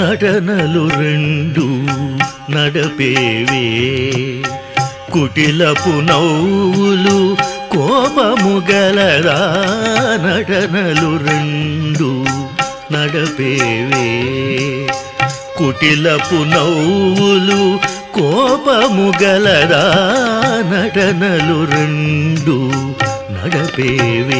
నటనలు రెండు నడపేవే కుటిలపు నవ్వులు కోపము గలరా నటనలు రెండు నడపేవే కుటిలపు నవ్వులు కోపము గలరా నటనలు రెండు నడపేవే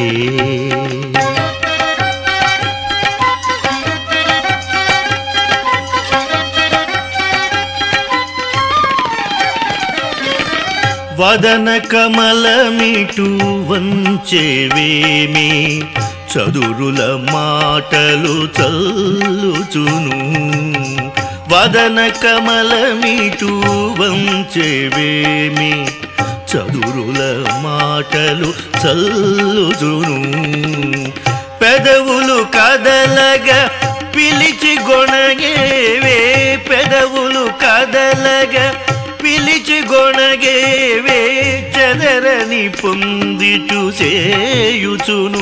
వదన కమలమిటు వంచేవేమి చదురుల మాటలు చల్లుచును వదన కమలమిటు వంచేవేమి చదురుల మాటలు చల్లుచును పెదవులు కదలగా పిలిచి గొణగేవే పెదవులు కదలగా పిలిచి గొణగేవే చదరని పొంది చూసేయుచును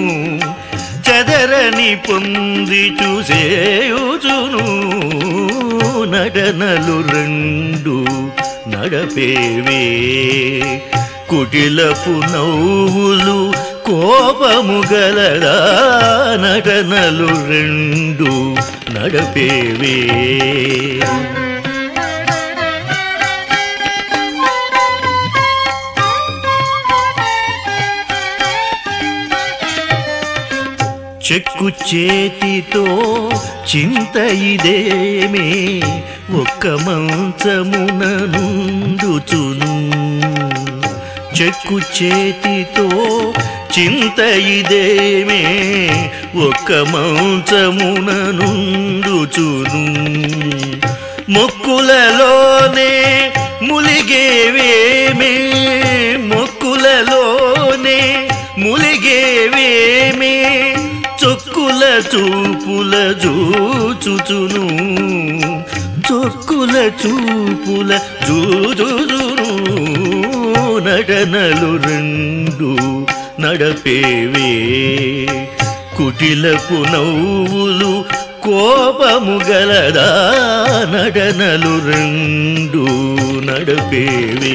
చదరని పొంది చూసేయుచును నటనలు రెండు నడపేవే కుటిలపు నవ్వులు కోపము గలరా నటనలు రెండు నడపేవే చెక్కు చేతితో చింత ఇదేమే ఒక్క మంచమున నుండుచును చెక్కు చేతితో చింత ఇదేమే ఒక్క మంచమున నుండుచును మొక్కులలోనే ములిగేవేమే మొక్కులలోనే ములిగేవేమే చొక్కుల చూపుల జూచుచును చొక్కుల చూపుల జూజును నటనలు రెండు నడపేవే కుటిలపు నవ్వులు కోపము గలదా నటనలు రెండు నడపేవే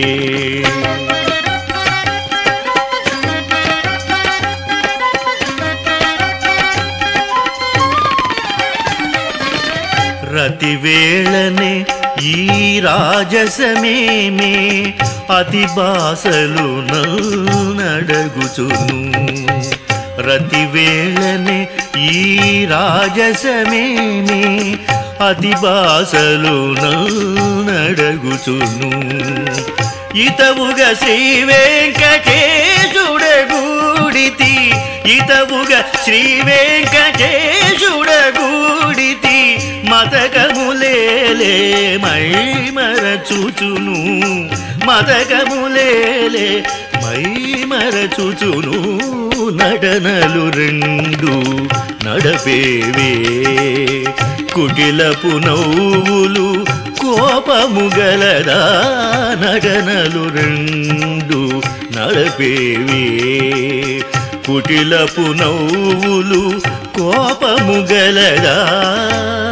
రతివేళనే ఈ రాజసమేమే అతి బాసలు నడగుచును రతివేళనే ఈ రాజసమేమే అతి బాసలు నడగుచును ఇతవుగా శ్రీ వెంకటేశుడగూడితి ఇతవుగా శ్రీ వెంకటేశుడగూడితి మతకములేలే మై మరచుచును మతకములేలే మై మరచుచును నటనలు రెండు నడపేవే కుటిలపు నవ్వులు కోపము గలదా నటనలు రెండు నడపేవే కుటిలపు నవ్వులు కోపము గలదా